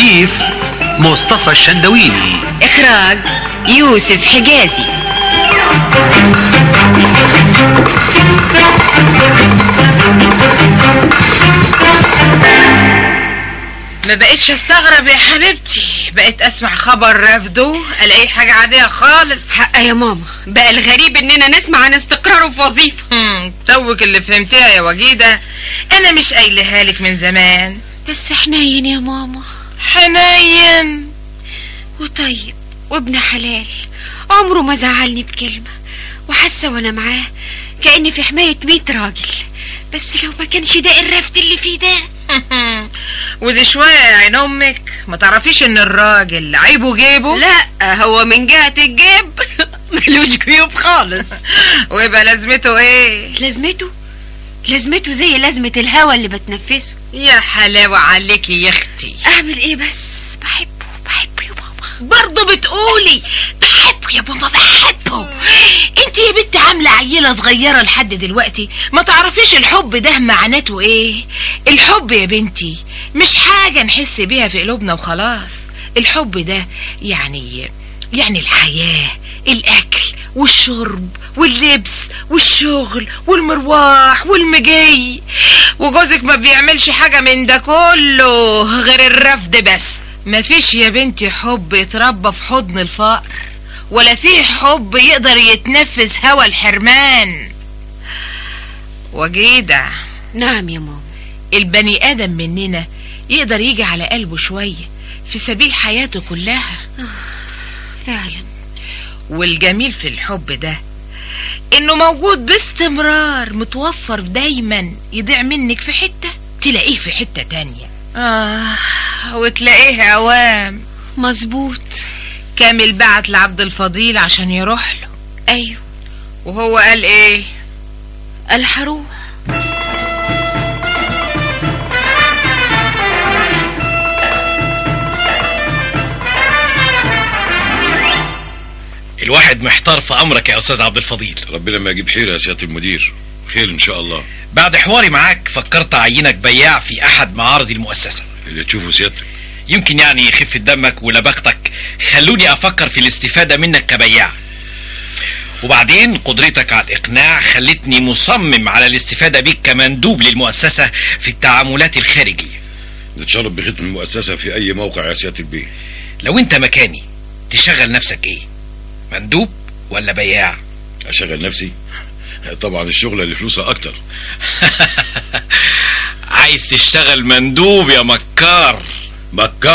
تأليف مصطفى الشندويني إخراج يوسف حجازي ما بقتش استغرب يا حبيبتي بقيت اسمع خبر رفضه الاقي حاجة عادية خالص حق يا ماما بقى الغريب اننا نسمع عن استقراره في وظيفة هم، توك اللي فهمتيها يا وجيدة انا مش قايلها لك من زمان بس حنين يا ماما حنين وطيب وابن حلال عمره ما زعلني بكلمة وحاسة وانا معاه كأني في حماية ميت راجل بس لو ما كانش ده الرفد اللي فيه ده ودي شوية يا عين امك ما تعرفيش ان الراجل عيبه جيبه لا هو من جهة الجيب ملوش جيوب خالص ويبقى لازمته ايه لازمته لازمته زي لازمة الهوا اللي بتنفسه يا حلاوة عليكي يا اختي اعمل ايه بس بحبه بحبه يا ماما برضه بتقولي بحبه يا ماما بحبه انت يا بنت عاملة عيلة صغيرة لحد دلوقتي ما تعرفيش الحب ده معناته ايه الحب يا بنتي مش حاجة نحس بيها في قلوبنا وخلاص الحب ده يعني يعني الحياة الأكل والشرب واللبس والشغل والمرواح والمجي وجوزك ما بيعملش حاجة من ده كله غير الرفض بس مفيش يا بنتي حب يتربى في حضن الفقر ولا فيه حب يقدر يتنفس هوا الحرمان وجيدة نعم يا ماما البني آدم مننا يقدر يجي على قلبه شوية في سبيل حياته كلها فعلا والجميل في الحب ده انه موجود باستمرار متوفر دايما يضيع منك في حتة تلاقيه في حتة تانية آه وتلاقيه عوام مظبوط كامل بعت لعبد الفضيل عشان يروح له ايوه وهو قال ايه قال هروح الواحد محتار في امرك يا استاذ عبد الفضيل ربنا ما يجيب خير يا سيادة المدير خير ان شاء الله بعد حواري معاك فكرت اعينك بياع في احد معارض المؤسسة اللي تشوفه سيادتك يمكن يعني خفة دمك ولبختك خلوني افكر في الاستفادة منك كبياع وبعدين قدرتك على الاقناع خلتني مصمم على الاستفادة بيك كمندوب للمؤسسة في التعاملات الخارجية نتشرف بخدمة المؤسسة في اي موقع يا سيادة البيه لو انت مكاني تشغل نفسك ايه مندوب ولا بياع اشغل نفسي طبعا الشغلة اللي فلوسها اكتر عايز تشتغل مندوب يا مكار مكة